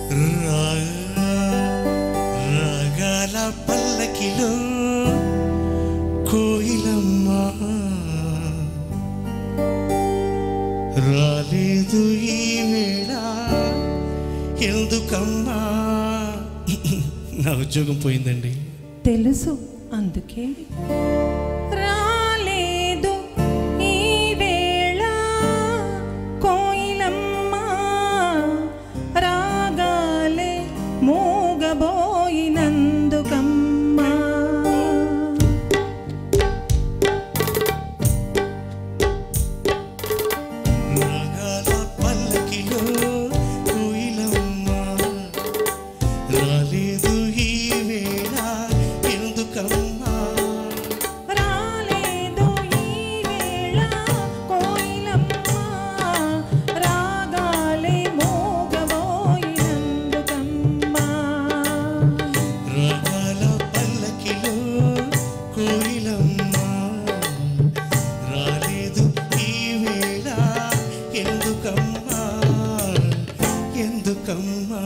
రాగాల పల్లకిలో కోయిలమ్మ రాలేదు ఈ వేళ ఎందుకమ్మా నా ఉద్యోగం పోయిందండి తెలుసు అందుకే రాలేదు ఈ వేళ కోయిలమ్మ రాగాలే మూగబోయినందుకమ్మా రాగాల పల్లకిలో కోయిలమ్మ రాలేదు ఈ వేళ ఎందుకమ్మా రాలేదు ఈ వేళ కోయిలమ్మ రాగాలే మూగబోయినందుకమ్మా రాగాల పల్లకిలో కోయిలమ్మ రాలేదు ఈ వేళ ఎందుకమ్మా ఎందుకమ్మా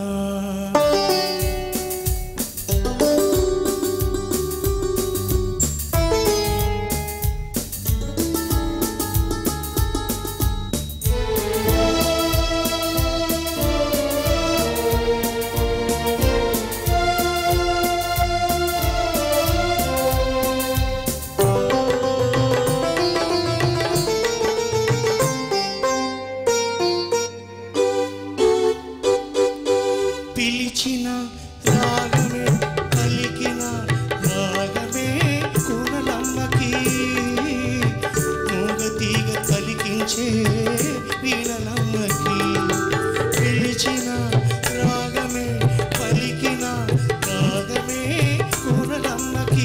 పిలిచిన రాగమే పలికిన రాగమే కునలమ్మకి మూగతీగ పలికించే వీణలమ్మకి పిలిచిన రాగమే పలికిన రాగమే కునలమ్మకి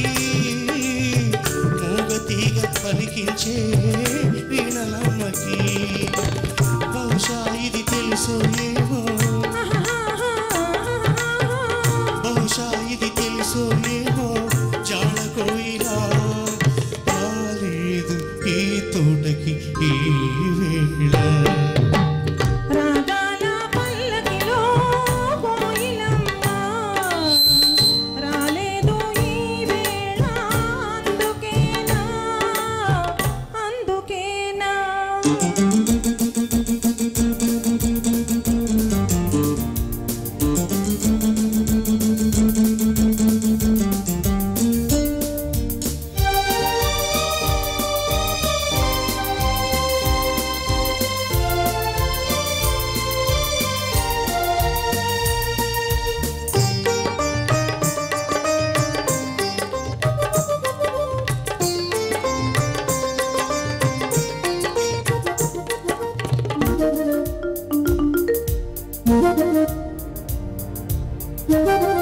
మూగతీగ పలికించే వీణలమ్మకి బహుశా ఇది తెలుసో ఏమో బహుశా ఇది తెలుసో ఏమో జాడ కోయిలా రాలేదు ఈ తోటకి ఈ వేళ రాగాల పల్లకిలో కోయిలమ్మ రాలేదు ఈ వేళ అందుకేనా అందుకేనా Thank you.